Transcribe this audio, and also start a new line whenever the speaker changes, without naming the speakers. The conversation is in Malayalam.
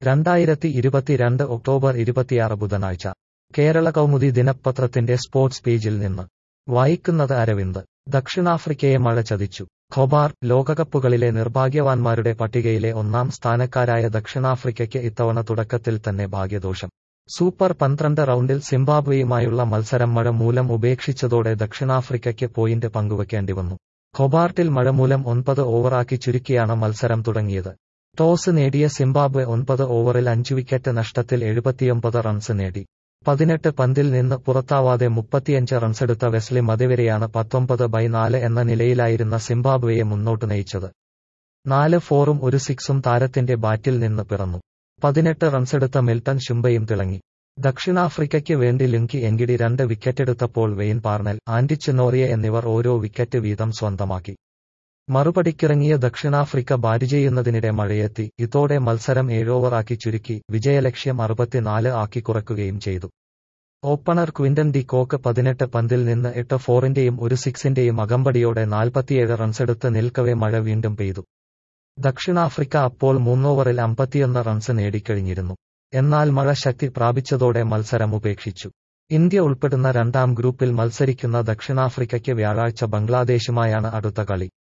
രണ്ടായിരത്തി ഇരുപത്തിരണ്ട് ഒക്ടോബർ ഇരുപത്തിയാറ് ബുധനാഴ്ച കേരള കൗമുദി ദിനപത്രത്തിന്റെ സ്പോർട്സ് പേജിൽ നിന്ന് വായിക്കുന്നത് അരവിന്ദ് ദക്ഷിണാഫ്രിക്കയെ മഴ ചതിച്ചു ഖൊബാർ ലോകകപ്പുകളിലെ നിർഭാഗ്യവാന്മാരുടെ പട്ടികയിലെ ഒന്നാം സ്ഥാനക്കാരായ ദക്ഷിണാഫ്രിക്കയ്ക്ക് ഇത്തവണ തുടക്കത്തിൽ തന്നെ ഭാഗ്യദോഷം സൂപ്പർ പന്ത്രണ്ട് റൗണ്ടിൽ സിംബാബ്വേയുമായുള്ള മത്സരം മഴ മൂലം ഉപേക്ഷിച്ചതോടെ ദക്ഷിണാഫ്രിക്കയ്ക്ക് പോയിന്റ് പങ്കുവയ്ക്കേണ്ടി വന്നു ഖൊബാർട്ടിൽ മഴ മൂലം ഒൻപത് ഓവറാക്കി ചുരുക്കിയാണ് മത്സരം തുടങ്ങിയത് ടോസ് നേടിയ സിംബാബ്വെ ഒൻപത് ഓവറിൽ അഞ്ച് വിക്കറ്റ് നഷ്ടത്തിൽ എഴുപത്തിയൊമ്പത് റൺസ് നേടി പതിനെട്ട് പന്തിൽ നിന്ന് പുറത്താവാതെ മുപ്പത്തിയഞ്ച് റൺസെടുത്ത വെസ്ലി മതിവരെയാണ് പത്തൊമ്പത് ബൈ നാല് എന്ന നിലയിലായിരുന്ന സിംബാബ്വെയെ മുന്നോട്ട് നയിച്ചത് നാല് ഫോറും ഒരു സിക്സും താരത്തിന്റെ ബാറ്റിൽ നിന്ന് പിറന്നു പതിനെട്ട് റൺസെടുത്ത മിൽട്ടൺ ശുംബയും തിളങ്ങി ദക്ഷിണാഫ്രിക്കയ്ക്ക് വേണ്ടി ലുങ്കി എങ്കിടി രണ്ട് വിക്കറ്റെടുത്തപ്പോൾ വെയിൻ പാർണൽ ആന്റിച്ചിനോറിയ എന്നിവർ ഓരോ വിക്കറ്റ് വീതം സ്വന്തമാക്കി മറുപടിക്കിറങ്ങിയ ദക്ഷിണാഫ്രിക്ക ബാറ്റ് ചെയ്യുന്നതിനിടെ മഴയെത്തി ഇതോടെ മത്സരം ഏഴോവറാക്കി ചുരുക്കി വിജയലക്ഷ്യം അറുപത്തിനാല് ആക്കി കുറയ്ക്കുകയും ചെയ്തു ഓപ്പണർ ക്വിന്റൻ ഡി കോക്ക് പതിനെട്ട് പന്തിൽ നിന്ന് എട്ട് ഫോറിന്റെയും ഒരു സിക്സിന്റെയും അകമ്പടിയോടെ നാൽപ്പത്തിയേഴ് റൺസെടുത്ത് നിൽക്കവെ മഴ വീണ്ടും പെയ്തു ദക്ഷിണാഫ്രിക്ക അപ്പോൾ മൂന്നോവറിൽ അമ്പത്തിയൊന്ന് റൺസ് നേടിക്കഴിഞ്ഞിരുന്നു എന്നാൽ മഴ ശക്തി പ്രാപിച്ചതോടെ മത്സരം ഉപേക്ഷിച്ചു ഇന്ത്യ ഉൾപ്പെടുന്ന രണ്ടാം ഗ്രൂപ്പിൽ മത്സരിക്കുന്ന ദക്ഷിണാഫ്രിക്കയ്ക്ക് വ്യാഴാഴ്ച ബംഗ്ലാദേശുമായാണ് അടുത്ത കളി